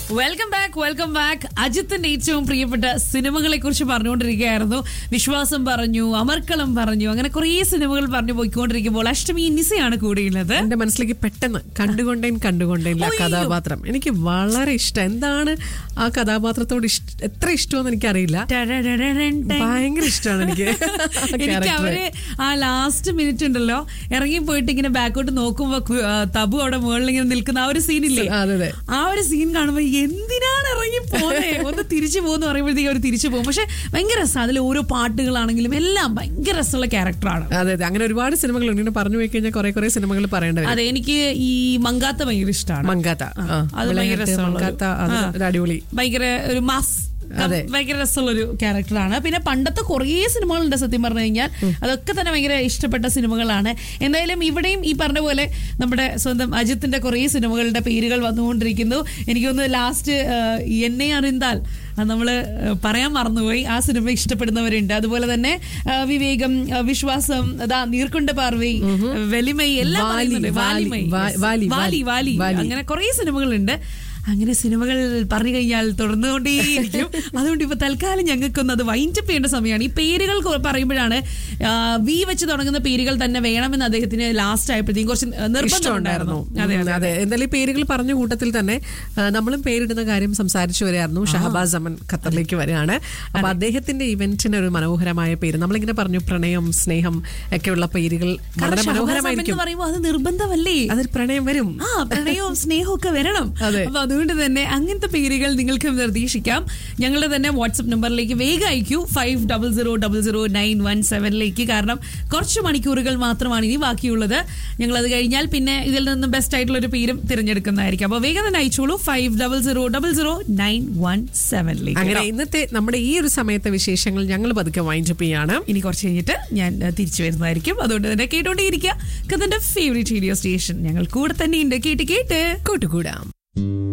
Welcome back welcome back അജിത്തിന്റെ ഏറ്റവും പ്രിയപ്പെട്ട സിനിമകളെ കുറിച്ച് പറഞ്ഞുകൊണ്ടിരിക്കുകയായിരുന്നു വിശ്വാസം പറഞ്ഞു അമർക്കളം പറഞ്ഞു അങ്ങനെ കുറേ സിനിമകൾ പറഞ്ഞു പോയിക്കൊണ്ടിരിക്കുമ്പോൾ അഷ്ടമി നിസയാണ് കൂടിയുള്ളത് എന്റെ മനസ്സിലേക്ക് പെട്ടെന്ന് കണ്ടുകൊണ്ടേൻ കണ്ടുകൊണ്ടേൻ ആ ഒയ്യോ. കഥാപാത്രം എനിക്ക് വളരെ ഇഷ്ടം എന്താണ് ആ കഥാപാത്രത്തോട് ഇഷ്ട- എത്ര ഇഷ്ടമെന്ന് എനിക്കറിയില്ല ടടടടടൻ ടൻ. ഭയങ്കര ഇഷ്ടമാണ് എനിക്ക് ആ എനിക്ക് character. അവര് ആ ലാസ്റ്റ് മിനിറ്റ് ഉണ്ടല്ലോ ഇറങ്ങി പോയിട്ട് ഇങ്ങനെ ബാക്കോട്ട് നോക്കുമ്പോ കു- ആ, തബു അവിടെ മുകളിൽ ഇങ്ങനെ നിൽക്കുന്ന ആ ഒരു സീനില്ലേ അതെ അതെ ആ ഒരു സീൻ കാണുമ്പോ എന്തിനാണ് ഇറങ്ങി പോന്നെ ഒന്ന് തിരിച്ചു പോകുന്ന പറയുമ്പോഴത്തേക്ക് അവർ തിരിച്ചു പോകും പക്ഷെ ഭയങ്കര രസം അതിൽ ഓരോ പാട്ടുകളാണെങ്കിലും എല്ലാം ഭയങ്കര രസമുള്ള ക്യാരക്ടറാണ് അതെ അതെ അങ്ങനെ ഒരുപാട് സിനിമകളുണ്ട് ഇങ്ങനെ പറഞ്ഞു പോയി കഴിഞ്ഞാൽ കുറെ കുറെ സിനിമകൾ പറയേണ്ടി വരും അതെ എനിക്ക് ഈ മങ്കാത്ത ഭയങ്കര ഇഷ്ടമാണ് മങ്കാത്ത ആ, അത് ഭയങ്കര വിളയാട്ട്, രസമുള്ള മങ്കാത്ത ഒരു- അത് ഒരു അടിപൊളി ഭയങ്കര ഒരു മാസ് അതെ. ഭയങ്കര രസമുള്ള ഒരു ക്യാരക്ടറാണ് പിന്നെ പണ്ടത്തെ കുറേ സിനിമകളുണ്ട് സത്യം പറഞ്ഞു കഴിഞ്ഞാൽ അതൊക്കെ തന്നെ ഭയങ്കര ഇഷ്ടപ്പെട്ട സിനിമകളാണ് എന്തായാലും ഇവിടെയും ഈ പറഞ്ഞ പോലെ നമ്മുടെ സ്വന്തം അജിത്തിന്റെ കുറേ സിനിമകളുടെ പേരുകൾ വന്നുകൊണ്ടിരിക്കുന്നു എനിക്കൊന്ന് ലാസ്റ്റ് എന്നെ അറിന്താൽ അത് നമ്മള് ആ, പറയാൻ മറന്നുപോയി ആ സിനിമ ഇഷ്ടപ്പെടുന്നവരുണ്ട് അതുപോലെ തന്നെ ആ, വിവേകം ആ, വിശ്വാസം അതാ നീർക്കൊണ്ട പാർവൈ വെലിമൈ എല്ലാം വാലി, പറയുന്നുണ്ട്. വാലി, വാലിമൈ വാ- Yes. വാലി, വാലി വാലി വാലി. അങ്ങനെ കുറേ സിനിമകളുണ്ട് അങ്ങനെ സിനിമകൾ പറഞ്ഞു കഴിഞ്ഞാൽ തുടർന്നുകൊണ്ടേയിരിക്കും അതുകൊണ്ട് ഇപ്പൊ തൽക്കാലം ഞങ്ങൾക്കൊന്ന് അത് വൈൻഡപ്പ് ചെയ്യേണ്ട സമയമാണ് ഈ പേരുകൾ കൊ- പറയുമ്പോഴാണ് ആ, വി വെച്ച് തുടങ്ങുന്ന പേരുകൾ തന്നെ വേണമെന്ന് അദ്ദേഹത്തിന് ലാസ്റ്റ് ആയപ്പോഴത്തേക്കും കുറച്ച് നിർബന്ധം ഉണ്ടായിരുന്നു അതെ ഉം, അതെ എന്തായാലും ഈ പേരുകൾ പറഞ്ഞ കൂട്ടത്തിൽ തന്നെ ആ, നമ്മളും പേരിടുന്ന കാര്യം സംസാരിച്ചു വരികയായിരുന്നു ഷഹബാസ് അമൻ ഖത്തറിലേക്ക് വരികയാണ് അപ്പൊ അദ്ദേഹത്തിന്റെ ഇവന്റിന് ഒരു മനോഹരമായ പേര് നമ്മളിങ്ങനെ പറഞ്ഞു പ്രണയം സ്നേഹം ഒക്കെയുള്ള പേരുകൾ വളരെ ഷഹബാസ് അഹമ്മദ് മനോഹരമായിരിക്കും എന്ന് പറയുമ്പോൾ അത് നിർബന്ധമല്ലേ അതിൽ പ്രണയം വരും ആ പ്രണയവും സ്നേഹവും ഒക്കെ വരണം അതെ. അപ്പൊ അതുകൊണ്ട് തന്നെ അങ്ങനത്തെ പേരുകൾ നിങ്ങൾക്ക് നിർദ്ദേശിക്കാം ഞങ്ങളുടെ തന്നെ വാട്സ്ആപ്പ് നമ്പറിലേക്ക് വേഗം അയക്കൂ five double zero double zero nine one സെവനിലേക്ക് കാരണം കുറച്ച് മണിക്കൂറുകൾ മാത്രമാണ് ഇനി ബാക്കിയുള്ളത് ഞങ്ങൾ അത് കഴിഞ്ഞാൽ പിന്നെ ഇതിൽ നിന്നും ബെസ്റ്റ് ആയിട്ടുള്ള ഒരു പേരും തിരഞ്ഞെടുക്കുന്നതായിരിക്കും അപ്പോൾ വേഗം തന്നെ അയച്ചോളൂ five double zero double zero nine one സെവനിലേക്ക് അങ്ങനെ ഇന്നത്തെ നമ്മുടെ ഈ ഒരു സമയത്തെ വിശേഷങ്ങൾ ഞങ്ങൾ പതുക്കെ വൈൻഡപ്പ് ചെയ്യാണ് ഇനി കുറച്ച് കഴിഞ്ഞിട്ട് ഞാൻ ഏഹ്, തിരിച്ചു വരുന്നതായിരിക്കും അതുകൊണ്ട് തന്നെ കേട്ടോണ്ടേയിരിക്കുക കഥന്റെ ഫേവറേറ്റ് റേഡിയോ സ്റ്റേഷൻ ഞങ്ങൾ കൂടെ തന്നെ ഉണ്ട് കേട്ട് കേട്ട് കൂട്ടുകൂടാം